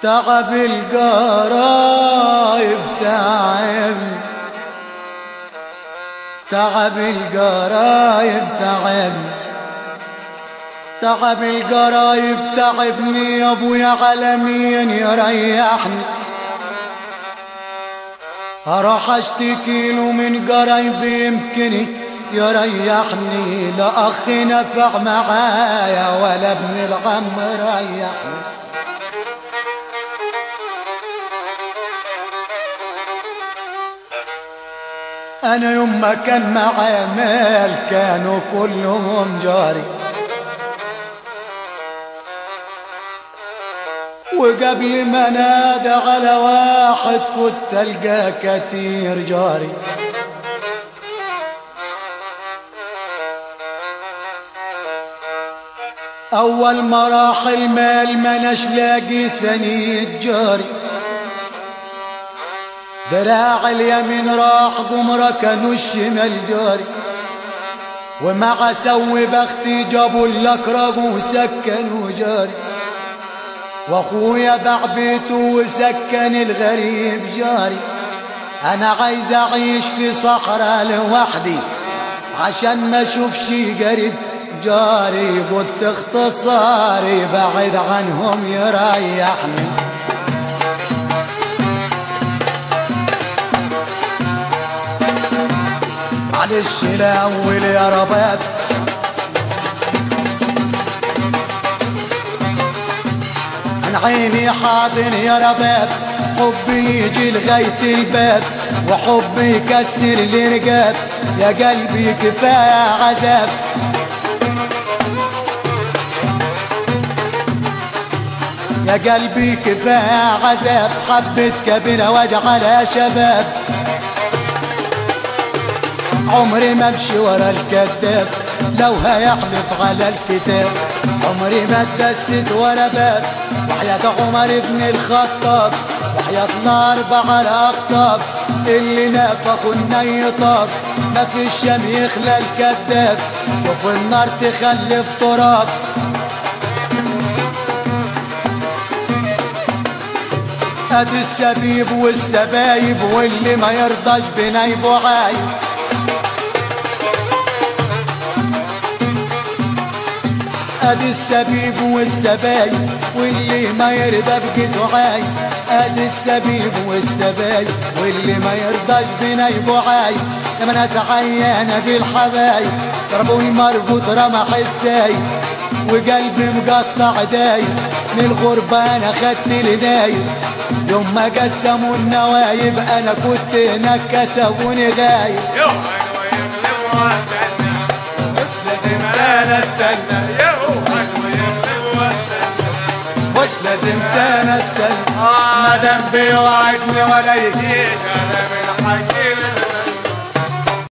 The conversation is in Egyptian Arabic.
تعب القرايب تعب تعب القرايب تعب تعب القرايب تعبني يا ابويا على مين يريحني اروح اشتكي له من قرايبي يمكن يريحني لا اخ نفع معايا ولا ابن العم ريحني انا يوم ما كان معايا مال كانوا كلهم جاري وقبل ما نادى على واحد كنت القى كتير جاري اول ما راح المال ما نش لاقي سنيد جاري دراع اليمين راح قمرة كانوا الشمال جاري ومع سوي بختي جابوا الاكرم وسكنوا جاري واخويا باع بيته وسكن الغريب جاري انا عايز اعيش في صحراء لوحدي عشان ما اشوفش قريب جاري قلت اختصاري بعد عنهم يريحني معلش الاول يا رباب من عيني حاضن يا رباب حبي يجي لغاية الباب وحبي يكسر الرقاب يا قلبي كفاية عذاب يا قلبي كفاية عذاب حبة كبيرة وجعلها شباب عمري ما امشي ورا الكذاب لو هيحلف على الكتاب عمري ما اتدست ورا باب وحياة عمر بن الخطاب وحياة الأربعة الأخطاب اللي نفخوا الني طاب ما في الشام يخلى الكذاب شوف النار تخلف تراب ادي السبيب والسبايب واللي ما يرضاش بنايبه عايب ادي السبيب والسبايب واللي ما يرضى بجسه عايب ادي السبيب والسبايب واللي ما يرضاش بنايبه عايب لما ناس عيانة بالحبايب ضربوا المربوط رمح السايب وقلبي مقطع دايب من الغربة انا خدت النايب يوم ما قسموا النوايب انا كنت هناك كتبوني غايب يو انا يغلب واستنى مش لازم انا استنى يو انا يغلب واستنى مش لازم تاني استنى مادام بيوعدني ولا يجي جيت انا من حكي